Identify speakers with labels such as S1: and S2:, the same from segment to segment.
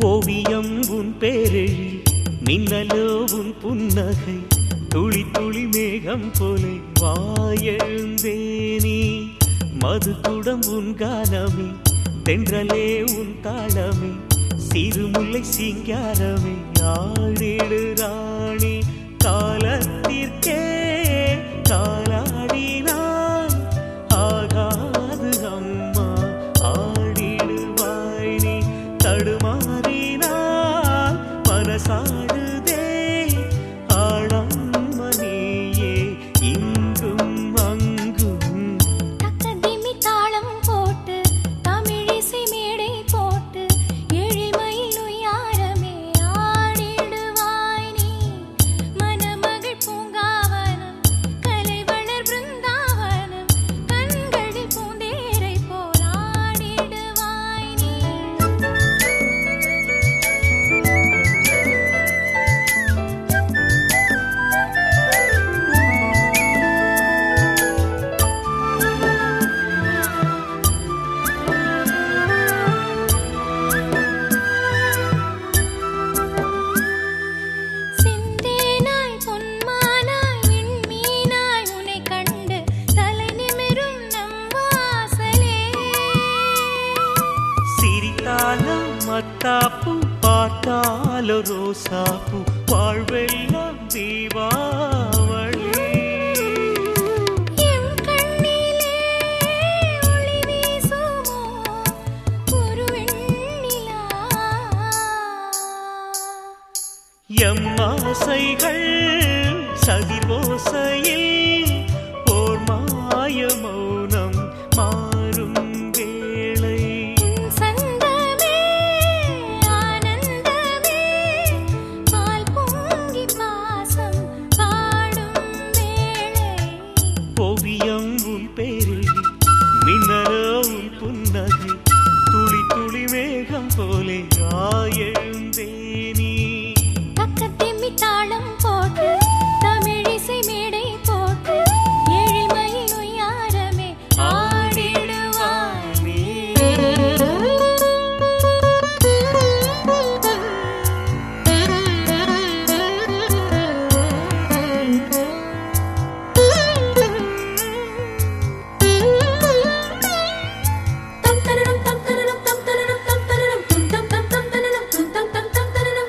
S1: ஓவியம் உன் பேரெழி மின்னலோ உன் புன்னகை துளி துளி மேகம் போலே வாயெழுந்தேனி மது குடம் உன் கானமே தென்றலே உன் தாளமே சிறுமுல்லை சிங்காரமே ஆடிடு ராணி காலத்திற்கே காலாடினான் ஆகாது அம்மா ஆடிடுவாய் நீ தடுமாறினால் மனசாடுதே ஆழம் நீயே இங்கும் அங்கும்
S2: தக்கதிமி தாளம் போட்டு தமிழிசை மேடை போட்டு எழிமையில் உயாரமே ஆடிடுவாய் நீ மணமகள் பூங்காவனம் கலைவளர் பிருந்தாவனம் கண்களில் பூந்தேரை போல் ஆடிடுவாய் நீ செந்தேனாய் பொன்மானாய் விண்மீனாய் உன்னை கண்டு தலை நிமிரும் நம் வாசலே
S1: சிரித்தாலும் மத்தாப்பு பார்த்தாலோ ரோசாப்பு வாழ்வெல்லாம் தீபாவளி
S2: எம் கண்ணிலே ஒளி வீசுமோ ஒரு வெண்ணிலா
S1: எம் ஆசைகள் சதிர்வோசையில் ஓர் மாய மௌனம் மாறும் வேளை
S2: உன் சந்தமே ஆனந்தமே பால் பொங்கி பாசம் பாடும் வேளை
S1: ஓவியம் உன் பேரில் மின்னலோ உன் புன்னகை துளி துளி மேகம் போலே ஆயெழுந்தேனி
S2: பக்கத்திம்மி தாளம் போட்டு தமிழிசை மேடை போட்டு எழில்மயில் உய்யாரமே ஆடிடுவாய் நீ. தம் தனனம் தம் தனனம் தம் தனனம் தம் தனனம் தும் தம் தம் தம் தனனம் தும் தம் தம் தம் தனனம்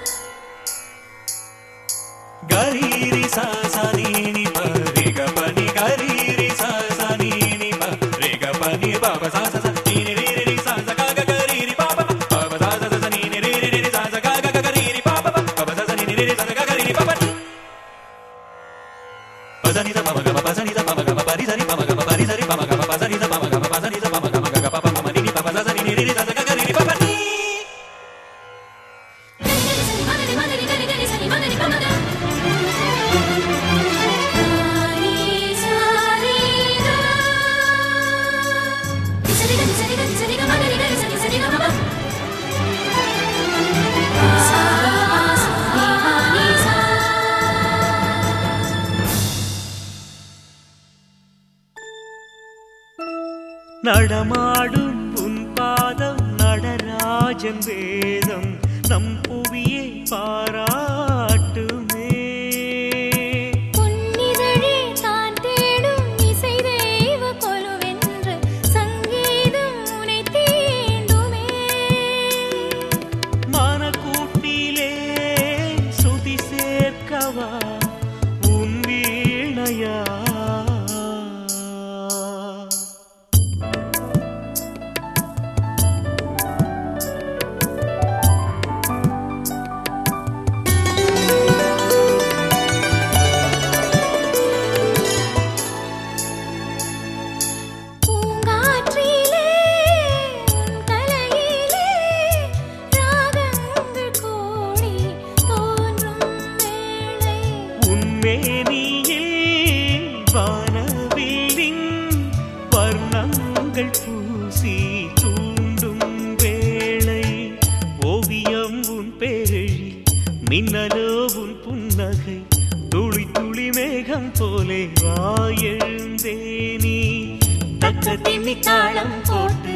S1: கரீரி சாசனீனி பரிக பனி கரீரி சாசனீனி பரிக பனி பாப சாச நீனி ரீரி சாச காக கரீரி பாப பாப சாச ச நீனி ரீரி சாச காக கரீரி பாப பாப சாச நீனி ரீரி சாச காக கரீரி பாப பசனி த மம கம பசனி த மம கம பரி சரி மம கம பரி சரி மம கம பசனி த மம கம பசனி த மம கம கம பப மம நீனி பாப சாச நீனி ரீரி சாச காக கரீரி பாப நீ
S2: மகரி மகரி கரி கரி சரி மகரி பமக சாரி சாரி கா சரி கரி சரி கரி சரி கா மகரி கரி சரி சரி கா மம சா சா நீ சா
S1: நடமாடும் உன் பாதம் நடராஜன் வேதம் நம் புவியை பாராட்டுமே
S2: பொன்னிதழே தான் தேடும் இசை தெய்வ கொலுவென்று சங்கீதம் உனை தீண்டுமே
S1: மனக்கூட்டிலே சுதி சேர்க்கவா உன் வீணையா
S2: பூங்காற்றிலே உன் தலையிலே ராகங்கள் கோடி தோன்றும் வேளை
S1: உன்மேனியில் வானவில்லின் வர்ணங்கள் பூசி தூண்டும் வேளை ஓவியம் உன் பேரெழி மின்னலோ உன் புன்னகை துளி துளி மேகம் போலே வாயெழுந்தேனி தக்க திண்ணி தாளம் போட்டு